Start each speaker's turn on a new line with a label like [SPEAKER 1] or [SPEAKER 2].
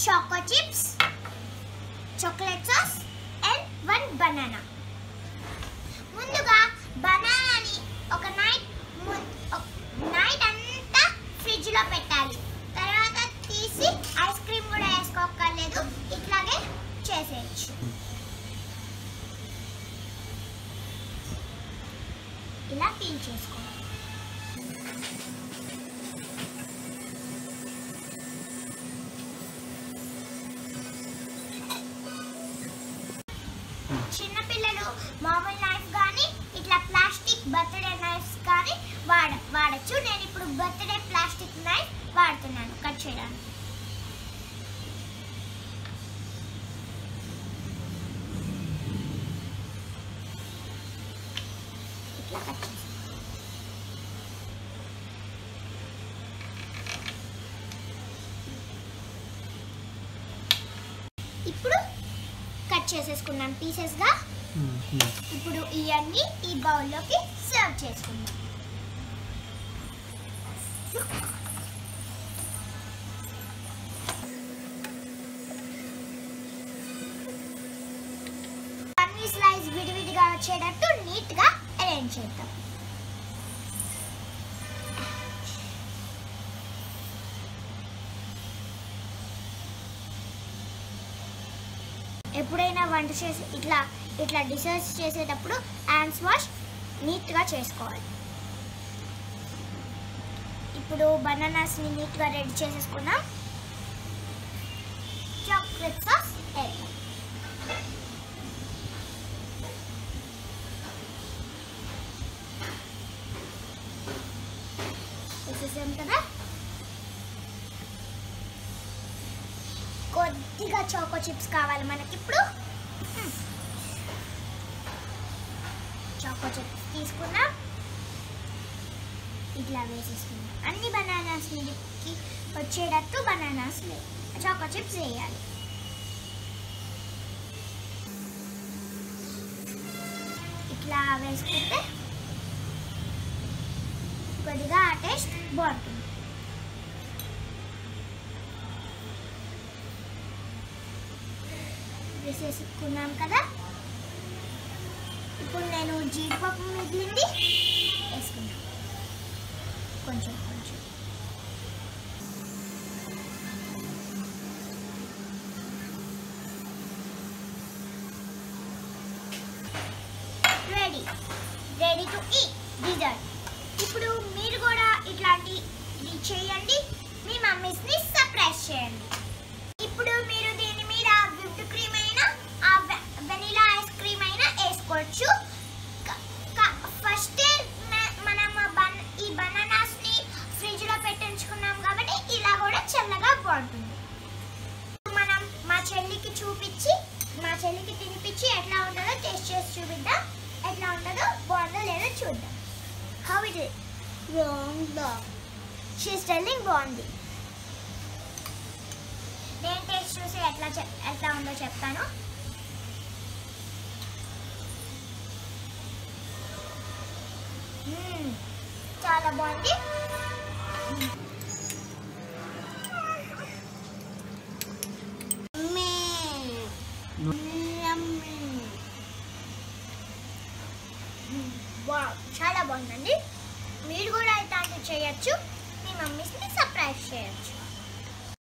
[SPEAKER 1] choco chips, chocolate sauce and one banana. ముందుగా బనానాని ఒక night night అంతా ఫ్రిడ్జ్ లో పెట్టాలి తర్వాత తీసి ఐస్ క్రీమ్ కూడా వేసుకోక్కర్లేదు ఇట్లాగే చేసేయచ్చు ఇలా పీల్ చేసుకోవాలి చిన్నపిల్లలు మామూలు నైఫ్ కానీ ఇట్లా ప్లాస్టిక్ బర్త్డే నైఫ్స్ కానీ వాడ వాడచ్చు నేను ఇప్పుడు బర్త్డే ప్లాస్టిక్ నైఫ్ వాడుతున్నాను కట్ చేయడానికి ఇట్లా కట్ చేసి ఇప్పుడు కట్ చేసేసుకున్నాం పీసెస్గా ఇప్పుడు ఇవన్నీ ఈ బౌల్లోకి సర్వ్ చేసుకుందాం అన్ని స్లైస్ విడివిడిగా వచ్చేటట్టు నీట్గా అరేంజ్ చేద్దాం ఎప్పుడైనా వంట చేసి ఇట్లా ఇట్లా డిసైడ్స్ చేసేటప్పుడు హ్యాండ్స్ వాష్ నీట్గా చేసుకోవాలి ఇప్పుడు బనానాస్ని నీట్గా రెడీ చేసేసుకున్నాం చాక్లెట్ సాస్ వేద్దాం వేసేసాం కదా కొద్దిగా చాకో చిప్స్ కావాలి మనకి ఇప్పుడు చాకో చిప్స్ తీసుకున్నాం ఇట్లా వేసేసుకున్నాం అన్ని బనానాస్ మీదకి వచ్చేటట్టు బనానాస్ చాకో చిప్స్ వేయాలి ఇట్లా వేసుకుంటే కొద్దిగా ఆ టేస్ట్ బాగుంటుంది వేసేసుకున్నాం కదా ఇప్పుడు నేను జీడిపప్పు మిగిలింది వేసుకున్నాను కొంచెం కొంచెం రెడీ రెడీ టు ఈ డిజర్ట్ ఇప్పుడు మీరు కూడా ఇట్లాంటి ఇది చేయండి మీ మమ్మీస్ని సర్ప్రైజ్ చేయండి ఇప్పుడు మీరు దీని మీద విప్డ్ క్రీమ్ అయినా ఆ వెనిలా ఐస్ క్రీమ్ అయినా వేసుకోవచ్చు ఫస్ట్ మనం బన్ ఈ బనానాస్ ని ఫ్రిడ్జ్ లో పెట్టించుకున్నాం కాబట్టి ఇలా కూడా చల్లగా బాగుంటుంది మనం మా చెల్లికి చూపించి మా చెల్లికి తినిపించి ఎట్లా ఉంటుందో టేస్ట్ చేసి చూపిద్దాం ఎట్లా ఉంటుందో బాగుందో లేదో చూద్దాం హౌ ఇట్ బాగుందా షీస్ టెల్లింగ్ బాగుంది నేను టేస్ట్ చూసి ఎట్లా చె- ఎట్లా ఉందో చెప్తాను మ్మ్. చాలా బాగుంది వావ్, చాలా బాగుందండి మీరు కూడా ఇట్లాంటివి చేయొచ్చు మీ మమ్మీస్ని సర్ప్రైజ్ చేయొచ్చు